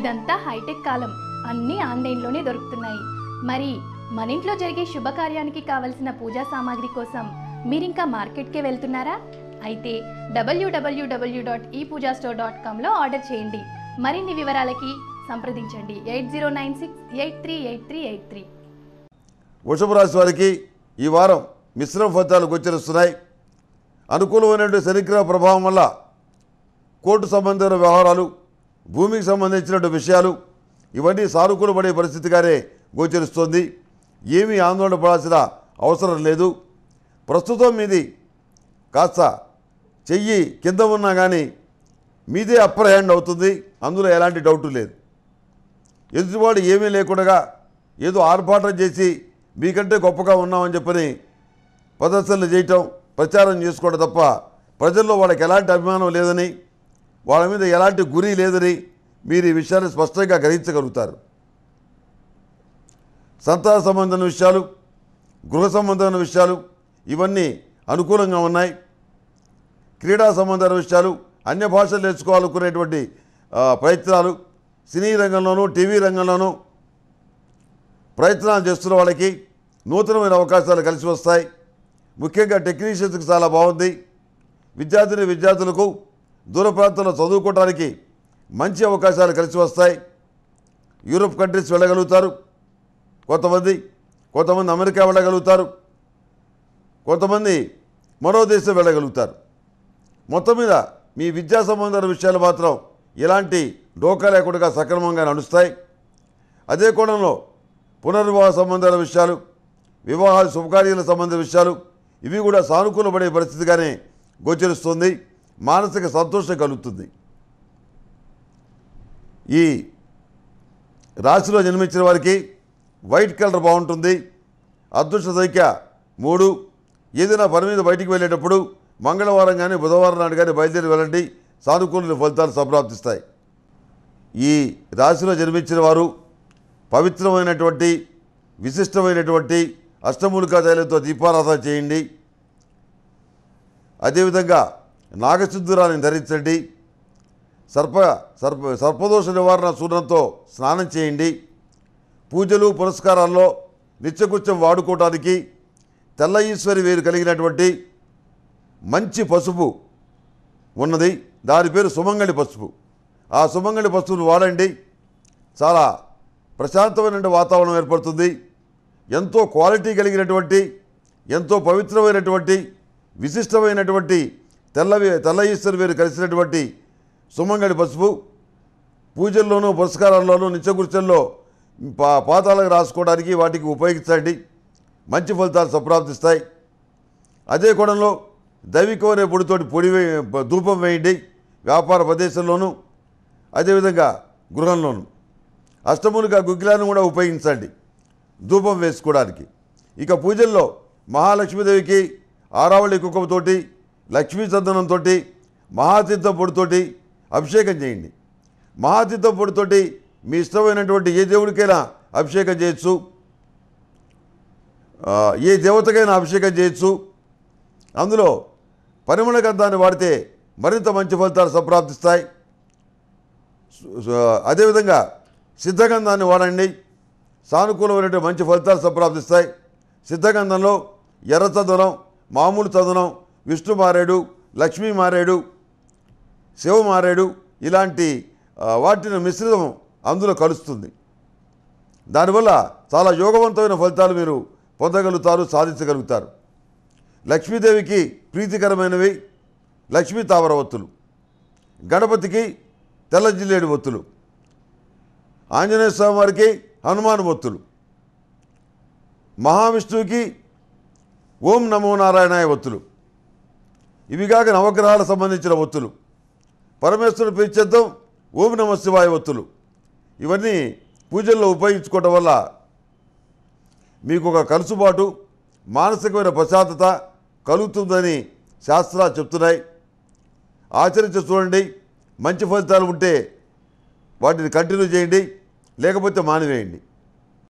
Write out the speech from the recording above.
ఇదంతా హైటెక్ కాలం అన్నీ ఆన్లైన్లోనే దొరుకుతున్నాయి మరి మన ఇంట్లో జరిగే శుభకార్యానికి కావలసిన పూజా సామాగ్రి కోసం మీరింకా మార్కెట్కే వెళ్తున్నారా అయితే WWW dot E Pooja store dot కామ్లో ఆర్డర్ చేయండి మరిన్ని వివరాలకి సంప్రదించండి eight zero nine six eight three eight three eight three వృషభ రాశి వారికి ఈ వారం మిశ్రమ ఫలితాలు గోచరిస్తున్నాయి అనుకూలమైనటువంటి శనిగ్రహ ప్రభావం వల్ల కోర్టు సంబంధమైన వ్యవహారాలు భూమికి సంబంధించినటువంటి విషయాలు ఇవన్నీ సానుకూలపడే పరిస్థితిగానే గోచరిస్తోంది ఏమీ ఆందోళన పడాల్సిన అవసరం లేదు ప్రస్తుతం మీది కాస్త చెయ్యి కింద ఉన్నా కానీ మీదే అప్పర్ హ్యాండ్ అవుతుంది అందులో ఎలాంటి డౌటు లేదు ఎదుటివాడు ఏమీ లేకుండా ఏదో ఆర్భాటం చేసి మీకంటే గొప్పగా ఉన్నామని చెప్పని ప్రదర్శనలు చేయటం ప్రచారం చేసుకోవడం తప్ప ప్రజల్లో వాళ్ళకి ఎలాంటి అభిమానం లేదని వాళ్ళ మీద ఎలాంటి గురి లేదని మీరు ఈ విషయాన్ని స్పష్టంగా గ్రహించగలుగుతారు సంతాన సంబంధమైన విషయాలు గృహ సంబంధమైన విషయాలు ఇవన్నీ అనుకూలంగా ఉన్నాయి క్రీడా సంబంధమైన విషయాలు అన్య భాషలు నేర్చుకోవాలనుకునేటువంటి ఆ, ప్రయత్నాలు సినీ రంగంలోనూ టీవీ రంగంలోనూ ప్రయత్నాలు చేస్తున్న వాళ్ళకి నూతనమైన అవకాశాలు కలిసి వస్తాయి ముఖ్యంగా టెక్నీషియన్స్కి చాలా బాగుంది విద్యార్థిని విద్యార్థులకు దూర ప్రాంతంలో చదువుకోవడానికి మంచి అవకాశాలు కలిసి వస్తాయి యూరోప్ కంట్రీస్ వెళ్ళగలుగుతారు కొంతమంది కొంతమంది అమెరికా వెళ్ళగలుగుతారు కొంతమంది మరో దేశం వెళ్ళగలుగుతారు మొత్తం మీద మీ విద్యా సంబంధమైన విషయాలు మాత్రం ఎలాంటి డోకా లేకుండా సక్రమంగా నడుస్తాయి అదే కోణంలో పునర్వివాహ సంబంధాల విషయాలు వివాహాలు శుభకార్యాల సంబంధ విషయాలు ఇవి కూడా సానుకూలపడే పరిస్థితిగానే గోచరిస్తుంది మానసిక సంతోషం కలుగుతుంది ఈ రాశిలో జన్మించిన వారికి వైట్ కలర్ బాగుంటుంది అదృష్ట సంఖ్య మూడు ఏదైనా పని మీద బయటికి వెళ్ళేటప్పుడు మంగళవారం కానీ బుధవారం నాడు కానీ బయలుదేరి వెళ్ళండి సానుకూల ఫలితాలు సంప్రాప్తిస్తాయి ఈ రాశిలో జన్మించిన వారు పవిత్రమైనటువంటి విశిష్టమైనటువంటి అష్టమూలికా తైలంతో దీపారాధన చేయండి అదేవిధంగా నాగసింధురాన్ని ధరించండి సర్ప సర్ప సర్పదోష నివారణ చూర్ణంతో స్నానం చేయండి పూజలు పురస్కారాల్లో నిత్యకృత్యం వాడుకోవటానికి తెల్ల ఈశ్వరి వేరు కలిగినటువంటి మంచి పసుపు ఉన్నది దాని పేరు సుమంగళి పసుపు ఆ సుమంగళి పసుపును వాడండి చాలా ప్రశాంతమైన వాతావరణం ఏర్పడుతుంది ఎంతో క్వాలిటీ కలిగినటువంటి ఎంతో పవిత్రమైనటువంటి విశిష్టమైనటువంటి తెల్లవి తెల్ల ఈశ్వరి వేరు కలిసినటువంటి సుమంగళి పసుపు పూజల్లోనూ పురస్కారాల్లోనూ నిత్యకృత్యంలో పా పాతాలకు రాసుకోవడానికి వాటికి ఉపయోగించండి మంచి ఫలితాలు సంప్రాప్తిస్తాయి అదే కోణంలో దైవికమైన పొడితోటి పొడి వే ధూపం వేయండి వ్యాపార ప్రదేశంలోనూ అదేవిధంగా గృహంలోనూ అష్టములుగా గుగ్గిలాన్ని కూడా ఉపయోగించండి ధూపం వేసుకోవడానికి ఇక పూజల్లో మహాలక్ష్మీదేవికి ఆరావళి కుక్కతోటి లక్ష్మీ చందనంతో మహాతీర్థం పొడితోటి అభిషేకం చేయండి మహాతీర్థం పొడితోటి మీ ఇష్టమైనటువంటి ఏ దేవుడికైనా అభిషేకం చేయొచ్చు ఆ, ఏ దేవతకైనా అభిషేకం చేయొచ్చు అందులో పరిమళ గంధాన్ని వాడితే మరింత మంచి ఫలితాలు సంప్రాప్తిస్తాయి సు- సు- అదేవిధంగా సిద్ధగంధాన్ని వాడండి సానుకూలమైనటువంటి మంచి ఫలితాలు సంప్రాప్తిస్తాయి సిద్ధగంధంలో ఎర్ర చందనం మామూలు చందనం విష్ణు మారేడు లక్ష్మీ మారేడు శివ మారేడు ఇలాంటి ఆ, వాటిని మిశ్రితం అందులో కలుస్తుంది దానివల్ల చాలా యోగవంతమైన ఫలితాలు మీరు పొందగలుగుతారు సాధించగలుగుతారు లక్ష్మీదేవికి ప్రీతికరమైనవి లక్ష్మీ తావర ఒత్తులు గణపతికి తెల్ల జిల్లేడు ఒత్తులు ఆంజనేయ స్వామి వారికి హనుమాన్ ఒత్తులు మహావిష్ణువుకి ఓం నమో నారాయణాయ ఒత్తులు ఇవి కాక నవగ్రహాలకు సంబంధించిన ఒత్తులు పరమేశ్వరుడు పిలిచేద్దాం ఓం నమ శివాయ ఒత్తులు ఇవన్నీ పూజల్లో ఉపయోగించుకోవటం వల్ల మీకు ఒక కలుసుబాటు మానసికమైన ప్రశాంతత కలుగుతుందని శాస్త్రాలు చెప్తున్నాయి ఆచరించి చూడండి మంచి ఫలితాలు ఉంటే వాటిని కంటిన్యూ చేయండి లేకపోతే మానివేయండి